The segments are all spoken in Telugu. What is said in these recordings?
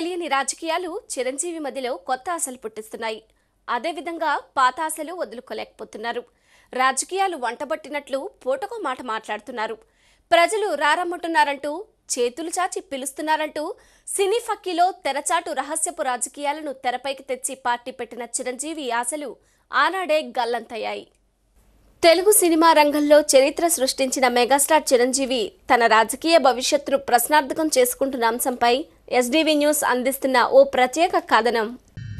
తెలియని రాజకీయాలు చిరంజీవి మధ్యలో కొత్త ఆశలు పుట్టిస్తున్నాయి అదేవిధంగా పాత ఆశలు వదులుకోలేకపోతున్నారు రాజకీయాలు వంటబట్టినట్లు పూటకో మాట మాట్లాడుతున్నారు ప్రజలు రారమ్మంటున్నారంటూ చేతులు చాచి పిలుస్తున్నారంటూ సినీ ఫక్కీలో తెరచాటు రహస్యపు రాజకీయాలను తెరపైకి తెచ్చి పార్టీ పెట్టిన చిరంజీవి ఆశలు ఆనాడే గల్లంతయ్యాయి తెలుగు సినిమా రంగంలో చరిత్ర సృష్టించిన మెగాస్టార్ చిరంజీవి తన రాజకీయ భవిష్యత్తును ప్రశ్నార్థకం చేసుకుంటున్న అంశంపై ఎస్డీవీ న్యూస్ అందిస్తున్న ఓ ప్రత్యేక కథనం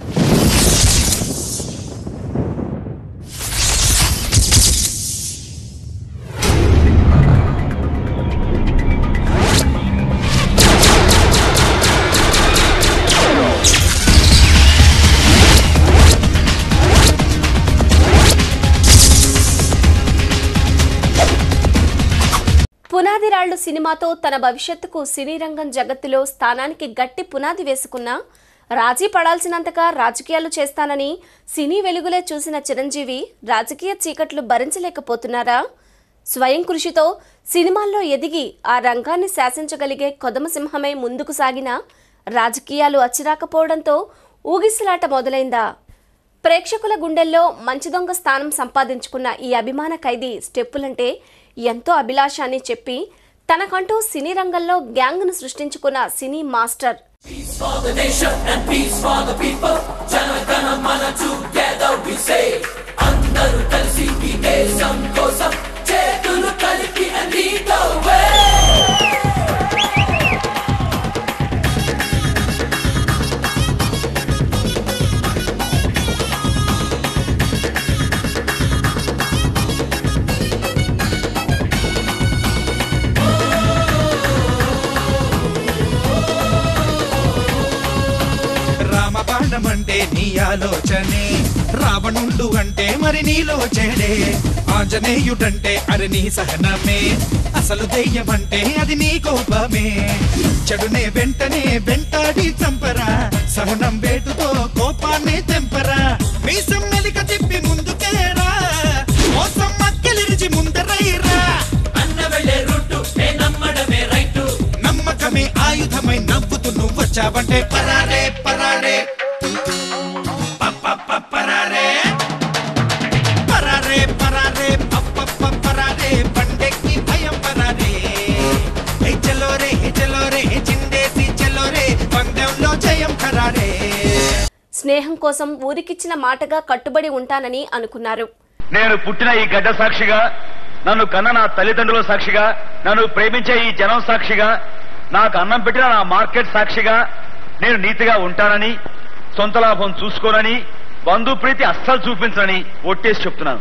పునాది రాళ్లు సినిమాతో తన భవిష్యత్తుకు సినీ రంగం జగత్తులో స్థానానికి గట్టి పునాది వేసుకున్న రాజీ పడాల్సినంతగా రాజకీయాలు చేస్తానని సినీ వెలుగులే చూసిన చిరంజీవి రాజకీయ చీకట్లు భరించలేకపోతున్నారా స్వయం కృషితో సినిమాల్లో ఎదిగి ఆ రంగాన్ని శాసించగలిగే కొదమసింహమై ముందుకు సాగిన రాజకీయాలు అచ్చిరాకపోవడంతో ఊగిసలాట మొదలైందా ప్రేక్షకుల గుండెల్లో మంచి దొంగ స్థానం సంపాదించుకున్న ఈ అభిమాన ఖైదీ స్టెప్పులంటే ఎంతో అభిలాష అని చెప్పి తనకంటూ సినీ రంగంలో గ్యాంగ్ను సృష్టించుకున్న cine master for the nation and peace for the people. జనగణ మన together we say. అందరూ కలిసి ఈ దేశం కోసం చేతులు కలిపి and lead the way. రామబాణం అంటే నీ ఆలోచనే రావణుండు అంటే మరి నీలో చెడే ఆంజనేయుడంటే అది నీ సహనమే అసలు దెయ్యం అంటే అది నీ కోపమే చెడునే వెంటనే వెంటాడి చంపరా సహనం వేటుతో కోపాన్ని తెంపరా మీసం మెలిక తిప్పి ముందుకేరా మోసం మక్కెలిరిచి ముందరైరా అన్న వెళ్ళే రూటు ఏ నమ్మడమే రైటు నమ్మకమే ఆయుధమై నవ్వుతూ నువ్వొచ్చావంటే పరారే పరారే పప్ప పరారే పరారే పరారే పప్ప పరారే పండెక్కి భయం పరారే హే చలో రే హే చలో రే హే చిందేసి చలో రే పందెంలో జయం ఖరారే స్నేహం కోసం ఊరికిచ్చిన మాటగా కట్టుబడి ఉంటానని అనుకున్నారు నేను పుట్టిన ఈ గడ్డ సాక్షిగా నన్ను కన్న నా తల్లిదండ్రుల సాక్షిగా నన్ను ప్రేమించే ఈ జనం సాక్షిగా నాకు అన్నం పెట్టిన నా మార్కెట్ సాక్షిగా నేను నీతిగా ఉంటానని సొంత లాభం చూసుకోనని బంధు ప్రీతి అస్సలు చూపించనని ఒట్టేసి చెప్తున్నాను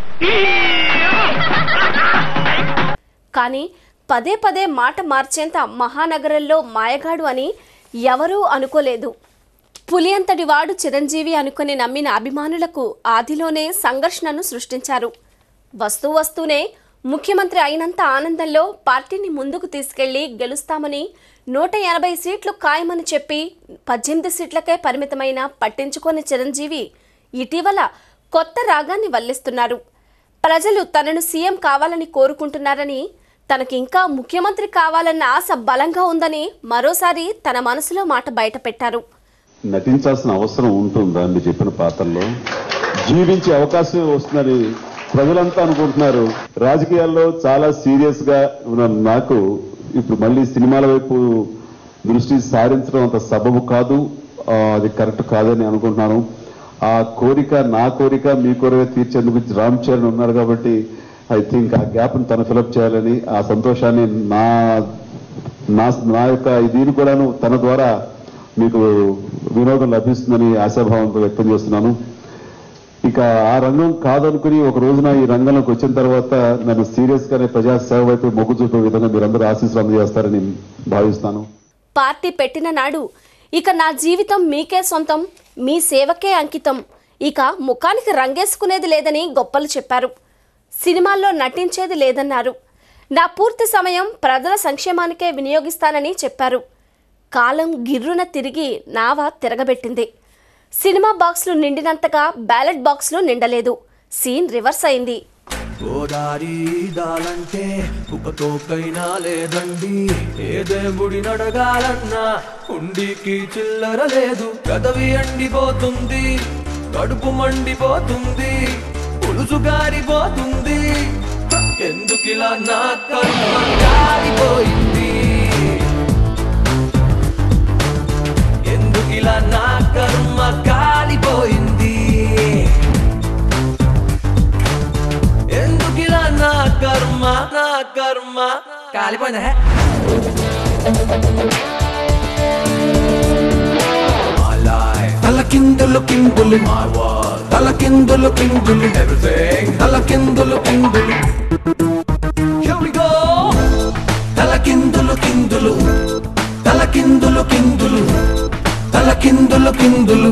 కానీ పదే పదే మాట మార్చేంత మహానగరంలో మాయగాడు అని ఎవరూ అనుకోలేదు పులి అంతటి వాడు చిరంజీవి అనుకుని నమ్మిన అభిమానులకు ఆదిలోనే సంఘర్షణను సృష్టించారు వస్తూ వస్తూనే ముఖ్యమంత్రి అయినంత ఆనందంలో పార్టీని ముందుకు తీసుకెళ్లి గెలుస్తామని నూట ఎనభై సీట్లు ఖాయమని చెప్పి పద్దెనిమిది సీట్లకే పరిమితమైన పట్టించుకోని చిరంజీవి ఇటీవల కొత్త రాగాన్ని వల్లిస్తున్నారు ప్రజలు తనను సీఎం కావాలని కోరుకుంటున్నారని తనకి ఇంకా ముఖ్యమంత్రి కావాలన్న ఆశ బలంగా ఉందని మరోసారి తన మనసులో మాట బయటపెట్టారు నటించాల్సిన అవసరం ఉంటుందా మీరు చెప్పిన పాత్రలో జీవించే అవకాశం వస్తుందని ప్రజలంతా అనుకుంటున్నారు రాజకీయాల్లో చాలా సీరియస్ గా ఉన్న నాకు ఇప్పుడు మళ్ళీ సినిమాల వైపు దృష్టి సారించడం అంత సబబు కాదు ఆ, అది కరెక్ట్ కాదని అనుకుంటున్నాను ఆ కోరిక నా కోరిక మీ కోరిక తీర్చేందుకు రామ్ చరణ్ ఉన్నారు కాబట్టి ఐ థింక్ ఆ గ్యాప్ తను ఫిలప్ చేయాలని ఆ సంతోషాన్ని నా నా నా యొక్క దీని కూడాను తన ద్వారా మీకు వినోదం లభిస్తుందని ఆశాభావంతో వ్యక్తం చేస్తున్నాను ఇక ఆ రంగం కాదనుకుని ఒక రోజున ఈ రంగంలోకి వచ్చిన తర్వాత నన్ను సీరియస్ గానే ప్రజాసేవ వైపు మొగ్గు చూపే విధంగా మీరందరూ ఆశీస్సులు అందజేస్తారని భావిస్తాను పార్టీ పెట్టిన నాడు ఇక నా జీవితం మీకే సొంతం మీ సేవకే అంకితం ఇక ముఖానికి రంగేసుకునేది లేదని గొప్పలు చెప్పారు సినిమాల్లో నటించేది లేదన్నారు నా పూర్తి సమయం ప్రజల సంక్షేమానికే వినియోగిస్తానని చెప్పారు కాలం గిర్రున తిరిగి నావ తిరగబెట్టింది సినిమా బాక్స్లు నిండినంతగా బ్యాలెట్ బాక్స్లు నిండలేదు సీన్ రివర్స్ అయింది గోదారి దాలంటే కుక్కతోకైనా లేదండి ఏ దేవుడి నడగాలన్నా ఉండికి చిల్లర లేదు కదవి ఎండిపోతుంది కడుపు మండిపోతుంది పులుసు గారిపోతుంది ఎందుకిలా నా కర్మ కాలిపోయింది ఎందుకిలా నా కర్మ కాలిపోయింది ఎందుకిలా నా కర్మ నా కర్మ కాలిపోయిందా తలకిందులు కిందులు తలకిందులు కిందులు ఎవ్రీథింగ్ తలకిందులు కిందులు Here we go తలకిందులు కిందులు తలకిందులు కిందులు తలకిందులు కిందులు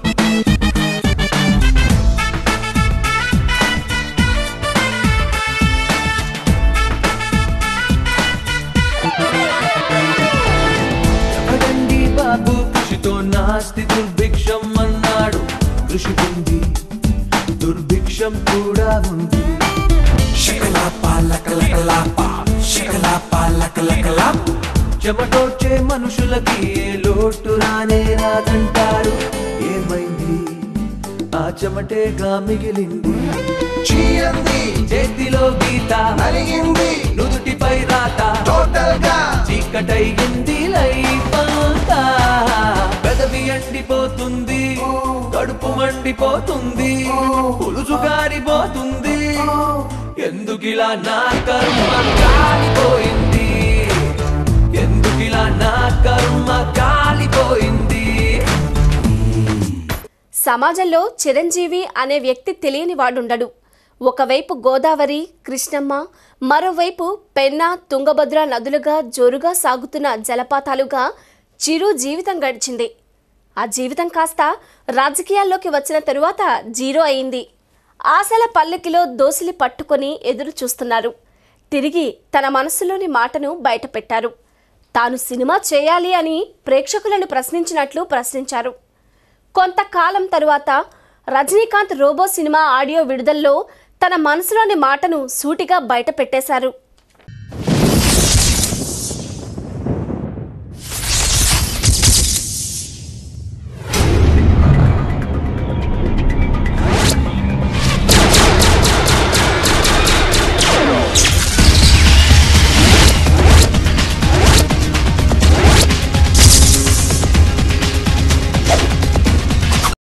ఎవడండి బాబు కృషితో నాస్తి దుర్భిక్షం అన్నాడు కృషి ఉంది దుర్భిక్షం కూడా ఉంది చెమటోడ్చే మనుషులకి ఏ లోటు రానే రాదంటారు ఏమైంది ఆ చెమటేగా మిగిలింది చీయంది చేతిలో గీత నలిగింది నుదుటిపై రాత టోటల్ గా చీకటైంది లైఫ్ అంతా పెదవి ఎండిపోతుంది కడుపు మండిపోతుంది పులుసు గారిపోతుంది ఎందుకిలా నా కర్మ కాలిపోయింది ఎందుకిలా నా కర్మ కాలిపోయింది సమాజంలో చిరంజీవి అనే వ్యక్తి తెలియని వాడుండడు ఒకవైపు గోదావరి కృష్ణమ్మ మరోవైపు పెన్నా తుంగభద్ర నదులుగా జోరుగా సాగుతున్న జలపాతాలుగా చిరు జీవితం గడిచింది ఆ జీవితం కాస్త రాజకీయాల్లోకి వచ్చిన తరువాత జీరో అయింది ఆశల పల్లకిలో దోసిలి పట్టుకొని ఎదురు చూస్తున్నారు తిరిగి తన మనసులోని మాటను బయటపెట్టారు తాను సినిమా చేయాలి అని ప్రేక్షకులను ప్రశ్నించినట్లు ప్రశ్నించారు కొంతకాలం తరువాత రజనీకాంత్ రోబో సినిమా ఆడియో విడుదలలో తన మనసులోని మాటను సూటిగా బయట పెట్టేశారు